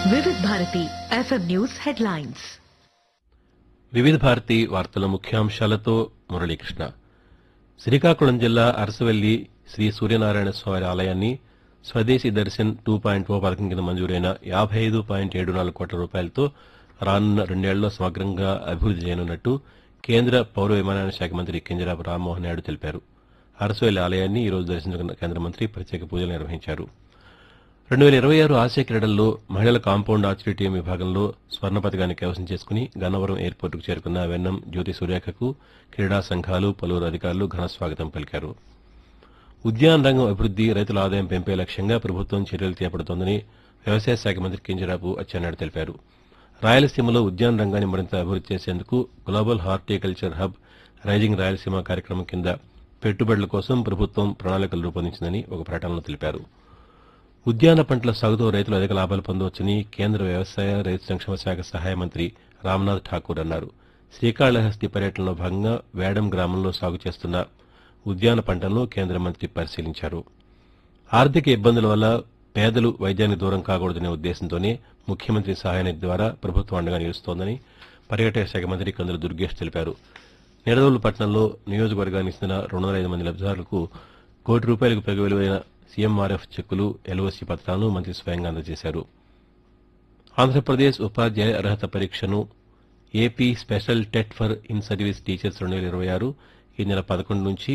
Vividh Bharati FM news headlines Vividh Bharati వార్తల ముఖ్యాంశాలతో మురళీకృష్ణ శ్రీకాకుళం జిల్లా అరసవెల్లి శ్రీ సూర్యనారాయణ స్వామి ఆలయాన్ని స్వదేశీ దర్శన్ టూ పాయింట్ ఓ పథకం కింద మంజూరైన యాభై ఐదు పాయింట్ ఏడు నాలుగు కోట్ల రూపాయలతో రానున్న రెండేళ్లలో సమగ్రంగా అభివృద్ది చేయనున్నట్టు కేంద్ర పౌర విమానయాన శాఖ మంత్రి కింజరాపు రామ్మోహన్ నాయుడు తెలిపారు అరసవెల్లి ఆలయాన్ని ఈ రోజు దర్శించుకున్న కేంద్ర మంత్రి ప్రత్యేక పూజలు నిర్వహించారు రెండు వేల ఇరవై ఆరు ఆసియా క్రీడల్లో మహిళల కాంపౌండ్ ఆర్చరీ టీం విభాగంలో స్వర్ణ పథకాన్ని కైవసం చేసుకుని గన్నవరం ఎయిర్పోర్టుకు చేరుకున్న వెన్నం జ్యోతి సూర్యాఖకు క్రీడా సంఘాలు పలువురు అధికారులు ఘన స్వాగతం పలికారు ఉద్యాన రంగం అభివృద్ది రైతుల ఆదాయం పెంపే లక్ష్యంగా ప్రభుత్వం చర్యలు చేపడుతోందని వ్యవసాయ శాఖ మంత్రి కింజరాపు అచ్చెన్నాయుడు తెలిపారు రాయలసీమలో ఉద్యాన రంగాన్ని మరింత అభివృద్ది చేసేందుకు global horticulture hub rising Rayalaseema కార్యక్రమం కింద పెట్టుబడుల కోసం ప్రభుత్వం ప్రణాళికలు రూపొందించిందని ఒక ప్రకటనలో తెలిపారు ఉద్యాన పంటల సాగుతో రైతులు అధిక లాభాలు పొందవచ్చని కేంద్ర వ్యవసాయ రైతు సంక్షేమ శాఖ సహాయ మంత్రి రామ్నాథ్ ఠాకూర్ అన్నారు శ్రీకాళహస్తి పర్యటనలో భాగంగా వేడం గ్రామంలో సాగు చేస్తున్న ఉద్యాన పంటలను కేంద్ర మంత్రి పరిశీలించారు ఆర్థిక ఇబ్బందుల వల్ల పేదలు వైద్యానికి దూరం కాకూడదనే ఉద్దేశంతోనే ముఖ్యమంత్రి సహాయ నిధి ద్వారా ప్రభుత్వం అండగా నిలుస్తోందని పర్యాటక శాఖ మంత్రి కందుల దుర్గేష్ తెలిపారు నిడదవోలు పట్టణంలో నియోజకవర్గానికి చెందిన రెండు వందల ఐదు మంది లబ్దిదారులకు కోటి రూపాయలకు పైగా విలువైన సీఎంఆర్ఎఫ్ చెక్కులు ఎల్ఓసీ పత్రాలను మంత్రి స్వయంగా అందజేశారు ఆంధ్రప్రదేశ్ ఉపాధ్యాయ అర్హత పరీక్షను AP special TET for in service teachers రెండు వేల ఇరవై ఆరు ఈ నెల పదకొండు నుంచి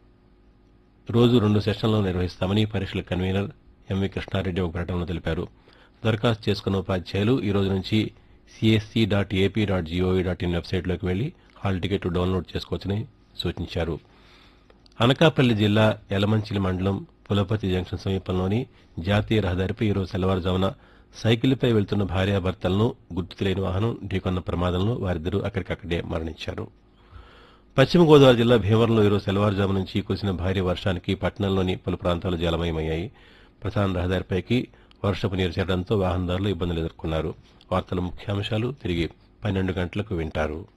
రోజు రెండు సెషన్లలో నిర్వహిస్తామని పరీక్షల కన్వీనర్ ఎంవి కృష్ణారెడ్డి ఒక ప్రకటనలో తెలిపారు దరఖాస్తు చేసుకున్న ఉపాధ్యాయులు ఈ రోజు నుంచి CSC dot AP dot GOV dot in వెబ్సైట్లోకి వెళ్లి హాల్ టికెట్ డౌన్లోడ్ చేసుకోవచ్చని సూచించారు అనకాపల్లి జిల్లా యలమంచిలి మండలం పులపతి జంక్షన్ సమీపంలోని జాతీయ రహదారిపై ఈరోజు తెల్లవారుజామున సైకిల్పై వెళ్తున్న భార్యాభర్తలను గుర్తు తెలియని వాహనం ఢీకొన్న ప్రమాదంలో వారిద్దరూ అక్కడికక్కడే మరణించారు పశ్చిమ గోదావరి జిల్లా భీమవరంలో ఈరోజు తెల్లవారుజాము నుంచి కురిసిన భారీ వర్షానికి పట్టణంలోని పలు ప్రాంతాలు జలమయమయ్యాయి ప్రధాన రహదారిపైకి వర్షపు నీరు చేరడంతో వాహనదారులు ఇబ్బందులు ఎదుర్కొన్నారు వార్తల ముఖ్యాంశాలు తిరిగి పన్నెండు గంటలకు వింటారు